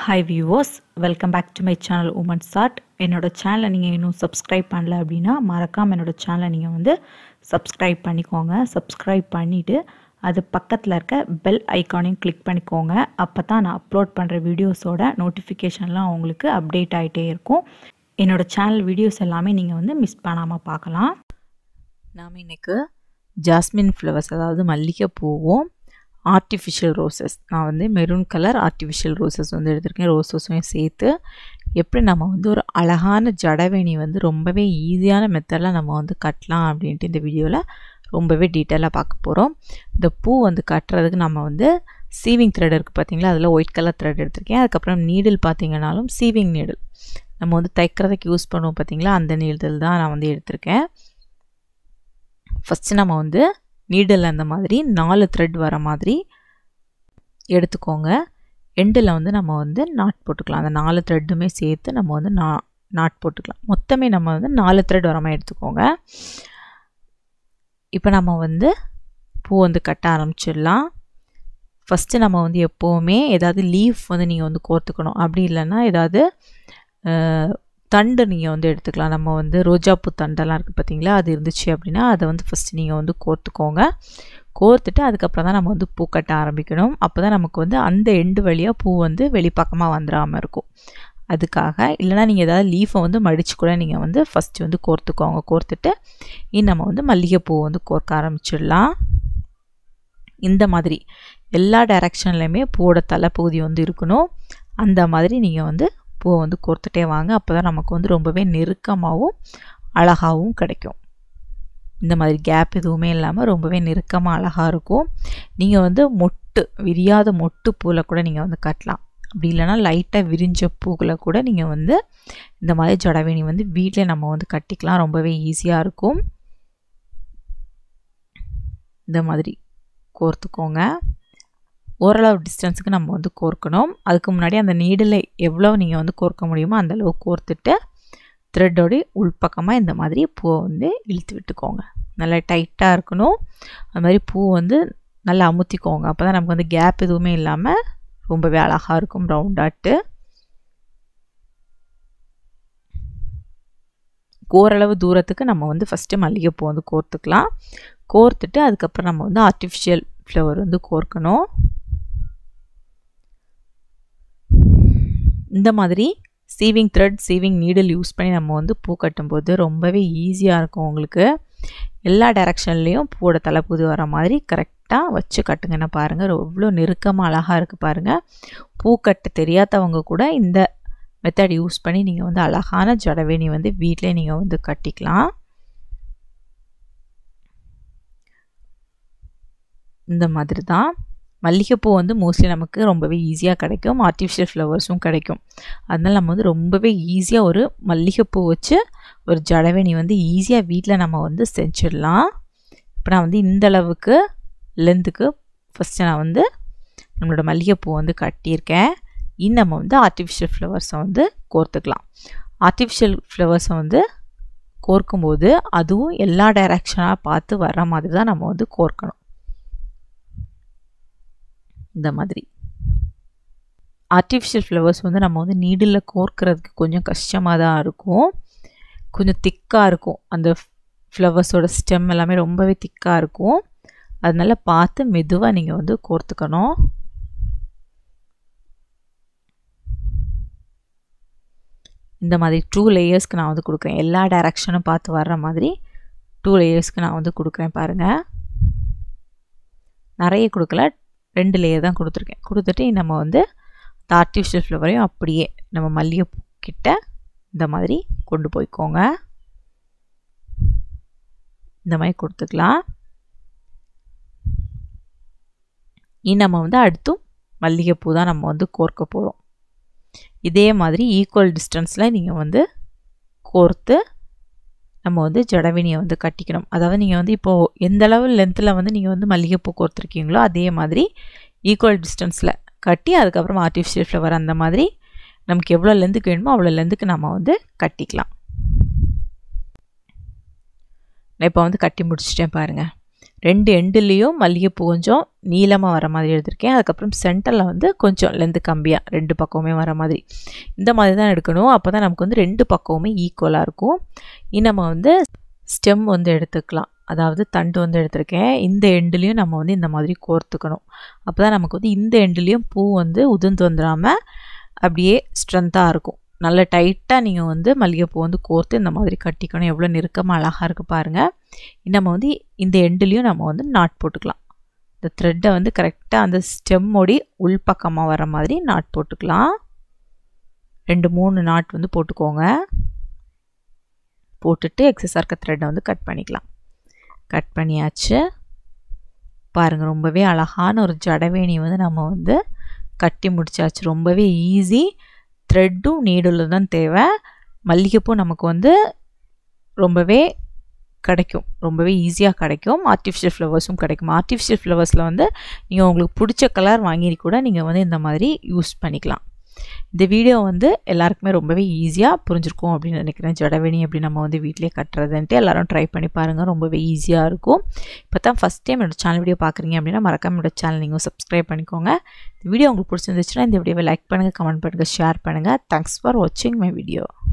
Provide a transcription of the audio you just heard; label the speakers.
Speaker 1: hi viewers welcome back to my channel women's art என்னோட சேனலை நீங்கள் இன்னும் சப்ஸ்கிரைப் பண்ணல அப்படின்னா மறக்காமல் என்னோட சேனலை நீங்கள் வந்து சப்ஸ்கிரைப் பண்ணிக்கோங்க சப்ஸ்கிரைப் பண்ணிவிட்டு அது பக்கத்தில் இருக்க பெல் ஐக்கானையும் கிளிக் பண்ணிக்கோங்க அப்போ தான் நான் அப்லோட் பண்ணுற வீடியோஸோட நோட்டிஃபிகேஷன்லாம் உங்களுக்கு அப்டேட் ஆகிட்டே இருக்கும் என்னோடய சேனல் வீடியோஸ் எல்லாமே நீங்கள் வந்து மிஸ் பண்ணாமல் பார்க்கலாம் நாம் இன்றைக்கு ஜாஸ்மின் ஃப்ளவர்ஸ் அதாவது மல்லிகை பூவும் ஆர்டிஃபிஷியல் ரோசஸ் நான் வந்து மெரூன் கலர் ஆர்டிஃபிஷியல் ரோசஸ் வந்து எடுத்திருக்கேன் ரோசஸையும் சேர்த்து எப்படி நம்ம வந்து ஒரு அழகான ஜடவேணி வந்து ரொம்பவே ஈஸியான மெத்தடில் நம்ம வந்து கட்டலாம் அப்படின்ட்டு இந்த வீடியோவில் ரொம்பவே டீட்டெயிலாக பார்க்க போகிறோம் இந்த பூ வந்து கட்டுறதுக்கு நம்ம வந்து சீவிங் த்ரெட் இருக்குது பார்த்தீங்களா அதில் ஒயிட் கலர் த்ரெட் எடுத்திருக்கேன் அதுக்கப்புறம் நீடில் பார்த்தீங்கன்னாலும் சீவிங் நீடில் நம்ம வந்து தைக்கிறதுக்கு யூஸ் பண்ணுவோம் பார்த்தீங்களா அந்த நீடில் தான் நான் வந்து எடுத்திருக்கேன் ஃபஸ்ட்டு நம்ம வந்து நீடில் அந்த மாதிரி நாலு த்ரெட் வர மாதிரி எடுத்துக்கோங்க எண்டில் வந்து நம்ம வந்து நாட் போட்டுக்கலாம் அந்த நாலு த்ரெட்டுமே சேர்த்து நம்ம வந்து நா நாட் போட்டுக்கலாம் மொத்தமே நம்ம வந்து நாலு த்ரெட் வர மாதிரி எடுத்துக்கோங்க இப்போ நம்ம வந்து பூ வந்து கட்ட ஆரம்பிச்சிடலாம் ஃபஸ்ட்டு நம்ம வந்து எப்போவுமே ஏதாவது லீஃப் வந்து நீங்கள் வந்து கோர்த்துக்கணும் அப்படி இல்லைன்னா ஏதாவது தண்டு நீங்கள் வந்து எடுத்துக்கலாம் நம்ம வந்து ரோஜாப்பூ தண்டெல்லாம் இருக்குது பார்த்தீங்களா அது இருந்துச்சு அப்படின்னா அதை வந்து ஃபஸ்ட்டு நீங்கள் வந்து கோர்த்துக்கோங்க கோர்த்துட்டு அதுக்கப்புறம் தான் நம்ம வந்து பூ கட்ட ஆரம்பிக்கணும் அப்போ தான் நமக்கு வந்து அந்த எண்டு வழியாக பூ வந்து வெளிப்பக்கமாக வந்துடாமல் இருக்கும் அதுக்காக இல்லைனா நீங்கள் ஏதாவது லீஃபை வந்து மடித்து கூட நீங்கள் வந்து ஃபஸ்ட்டு வந்து கோர்த்துக்கோங்க கோர்த்துட்டு இன்னும் நம்ம வந்து மல்லிகைப்பூ வந்து கோர்க்க ஆரம்பிச்சிடலாம் இந்த மாதிரி எல்லா டைரக்ஷன்லையுமே பூவோட தலைப்பகுதி வந்து இருக்கணும் அந்த மாதிரி நீங்கள் வந்து பூவை வந்து கோர்த்துட்டே வாங்க அப்போ தான் நமக்கு வந்து ரொம்பவே நெருக்கமாகவும் அழகாகவும் கிடைக்கும் இந்த மாதிரி கேப் எதுவுமே இல்லாமல் ரொம்பவே நெருக்கமாக அழகாக இருக்கும் நீங்கள் வந்து மொட்டு விரியாத மொட்டு பூவில் கூட நீங்கள் வந்து கட்டலாம் அப்படி இல்லைனா லைட்டாக விரிஞ்ச பூக்களை கூட நீங்கள் வந்து இந்த மாதிரி ஜடவேணி வந்து வீட்டில் நம்ம வந்து கட்டிக்கலாம் ரொம்பவே ஈஸியாக இருக்கும் இந்த மாதிரி கோர்த்துக்கோங்க ஓரளவு டிஸ்டன்ஸுக்கு நம்ம வந்து கோர்க்கணும் அதுக்கு முன்னாடி அந்த நீடில் எவ்வளோ நீங்கள் வந்து கோர்க்க முடியுமோ அந்தளவு கோர்த்துட்டு த்ரெட்டோடைய உள்பக்கமாக இந்த மாதிரி பூவை வந்து இழுத்து விட்டுக்கோங்க நல்லா டைட்டாக இருக்கணும் அது மாதிரி பூ வந்து நல்லா அமுத்திக்கோங்க அப்போ தான் நமக்கு வந்து கேப் எதுவுமே இல்லாமல் ரொம்பவே அழகாக இருக்கும் ரவுண்டாட்டு ஓரளவு தூரத்துக்கு நம்ம வந்து ஃபஸ்ட்டு மல்லிகைப்பூ வந்து கோர்த்துக்கலாம் கோர்த்துட்டு அதுக்கப்புறம் நம்ம வந்து ஆர்டிஃபிஷியல் ஃப்ளவர் வந்து கோர்க்கணும் இந்த மாதிரி sewing thread sewing needle use பண்ணி நம்ம வந்து பூ கட்டும்போது ரொம்பவே ஈஸியாக இருக்கும் உங்களுக்கு எல்லா டைரக்ஷன்லேயும் பூவோட தலைப்புது வர மாதிரி கரெக்டாக வச்சு கட்டுங்கன்னு பாருங்கள் எவ்வளோ நெருக்கமாக அழகாக இருக்குது பாருங்கள் பூ கட்ட தெரியாதவங்க கூட இந்த மெத்தட் யூஸ் பண்ணி நீங்கள் வந்து அழகான ஜடவேணி வந்து வீட்டிலே நீங்கள் வந்து கட்டிக்கலாம் இந்த மாதிரி தான் மல்லிகைப்பூ வந்து மோஸ்ட்லி நமக்கு ரொம்பவே ஈஸியாக கிடைக்கும் ஆர்டிஃபிஷியல் ஃப்ளவர்ஸும் கிடைக்கும் அதனால் நம்ம வந்து ரொம்பவே ஈஸியாக ஒரு மல்லிகைப்பூ வச்சு ஒரு ஜடவேணி வந்து ஈஸியாக வீட்டில் நம்ம வந்து செஞ்சிடலாம் இப்போ நான் வந்து இந்த அளவுக்கு லென்த்துக்கு ஃபஸ்ட்டு நான் வந்து நம்மளோட மல்லிகைப்பூ வந்து கட்டியிருக்கேன் இன்னும் நம்ம வந்து ஆர்டிஃபிஷியல் ஃப்ளவர்ஸை வந்து கோர்த்துக்கலாம் ஆர்டிஃபிஷியல் ஃப்ளவர்ஸை வந்து கோர்க்கும்போது அதுவும் எல்லா டைரக்ஷனாக பார்த்து வர்ற மாதிரி தான் நம்ம வந்து கோர்க்கணும் இந்த மாதிரி ஆர்டிஃபிஷியல் ஃப்ளவர்ஸ் வந்து நம்ம வந்து நீடில் கோர்க்கிறதுக்கு கொஞ்சம் கஷ்டமாக தான் இருக்கும் கொஞ்சம் திக்காக இருக்கும் அந்த ஃப்ளவர்ஸோட ஸ்டெம் எல்லாமே ரொம்பவே திக்காக இருக்கும் அதனால் பார்த்து மெதுவாக நீங்கள் வந்து கோர்த்துக்கணும் இந்த மாதிரி டூ லேயர்ஸ்க்கு நான் வந்து கொடுக்குறேன் எல்லா டைரக்ஷனும் பார்த்து வர்ற மாதிரி டூ லேயர்ஸ்க்கு நான் வந்து கொடுக்குறேன் பாருங்கள் நிறைய கொடுக்கல ரெண்டு லேயர் தான் கொடுத்துருக்கேன் கொடுத்துட்டு நம்ம வந்து இந்த ஆர்டிஃபிஷியல் ஃப்ளவரையும் அப்படியே நம்ம மல்லிகை கிட்ட இந்த மாதிரி கொண்டு போய்க்கோங்க இந்த மாதிரி கொடுத்துக்கலாம் இனி நம்ம வந்து அடுத்தும் மல்லிகைப்பூ தான் நம்ம வந்து கோர்க்க போகிறோம் இதே மாதிரி ஈக்குவல் டிஸ்டன்ஸில் நீங்கள் வந்து கோர்த்து நம்ம வந்து ஜடவினியை வந்து கட்டிக்கணும் அதாவது நீங்கள் வந்து இப்போது எந்த அளவு லென்த்தில் வந்து நீங்கள் வந்து மல்லிகைப்பூ கோர்த்துருக்கீங்களோ அதே மாதிரி ஈக்குவல் டிஸ்டன்ஸில் கட்டி அதுக்கப்புறம் ஆர்டிஃபிஷியல் ஃப்ளவர் அந்த மாதிரி நமக்கு எவ்வளோ லென்த்துக்கு வேணுமோ அவ்வளோ லென்த்துக்கு நம்ம வந்து கட்டிக்கலாம் நான் இப்போ வந்து கட்டி முடிச்சிட்டேன் பாருங்கள் ரெண்டு எண்டுலேயும் மல்லிகைப்பூ கொஞ்சம் நீளமாக வர மாதிரி எடுத்திருக்கேன் அதுக்கப்புறம் சென்டரில் வந்து கொஞ்சம் லென்த்து கம்மியாக ரெண்டு பக்கமுமே வர மாதிரி இந்த மாதிரி தான் எடுக்கணும் அப்போ தான் நமக்கு வந்து ரெண்டு பக்கமுமே ஈக்குவலாக இருக்கும் இனி நம்ம வந்து ஸ்டெம் வந்து எடுத்துக்கலாம் அதாவது தண்டு வந்து எடுத்திருக்கேன் இந்த எண்டுலேயும் நம்ம வந்து இந்த மாதிரி கோர்த்துக்கணும் அப்போ தான் நமக்கு வந்து இந்த எண்டுலேயும் பூ வந்து உதிர்ந்து வந்துடாமல் அப்படியே ஸ்ட்ரென்த்தாக இருக்கும் நல்ல டைட்டாக நீங்கள் வந்து மல்லிகைப்பூ வந்து கோர்த்து இந்த மாதிரி கட்டிக்கணும் எவ்வளோ நெருக்கமாக அழகாக இருக்குது பாருங்கள் நம்ம வந்து இந்த எண்டுலேயும் நம்ம வந்து நாட் போட்டுக்கலாம் இந்த த்ரெட்டை வந்து கரெக்டாக அந்த ஸ்டெம்மோடி உள்பக்கமாக வர மாதிரி நாட் போட்டுக்கலாம் ரெண்டு மூணு நாட் வந்து போட்டுக்கோங்க போட்டுட்டு எக்ஸஸாக இருக்க த்ரெட்டை வந்து கட் பண்ணிக்கலாம் கட் பண்ணியாச்சு பாருங்கள் ரொம்பவே அழகான ஒரு ஜடவேணி வந்து நம்ம வந்து கட்டி முடிச்சாச்சு ரொம்பவே ஈஸி த்ரெட்டும் நீடில் தான் தேவை மல்லிகைப்பூ நமக்கு வந்து ரொம்பவே கிடைக்கும் ரொம்பவே ஈஸியாக கிடைக்கும் ஆர்டிஃபிஷியல் ஃப்ளவர்ஸும் கிடைக்கும் ஆர்டிஃபிஷியல் ஃப்ளவர்ஸில் வந்து நீங்கள் உங்களுக்கு பிடிச்ச கலர் வாங்கி கூட நீங்கள் வந்து இந்த மாதிரி யூஸ் பண்ணிக்கலாம் இந்த வீடியோ வந்து எல்லாருக்குமே ரொம்பவே ஈஸியாக புரிஞ்சிருக்கும் அப்படின்னு நினைக்கிறேன் ஜடவேணி எப்படி நம்ம வந்து வீட்டிலே கட்டுறதுன்ட்டு எல்லாரும் ட்ரை பண்ணி பாருங்கள் ரொம்பவே ஈஸியாக இருக்கும் இப்போ தான் ஃபஸ்ட் டைம் என்னோடய சேனல் வீடியோ பார்க்குறீங்க அப்படின்னா மறக்காம என்னோட சேனல் நீங்கள் சப்ஸ்கிரைப் பண்ணிக்கோங்க இந்த வீடியோ உங்களுக்கு பிடிச்சிருந்துச்சுன்னா இந்த வீடியோவை லைக் பண்ணுங்கள் கமெண்ட் பண்ணுங்கள் ஷேர் பண்ணுங்கள் தேங்க்ஸ் ஃபார் வாட்சிங் மை வீடியோ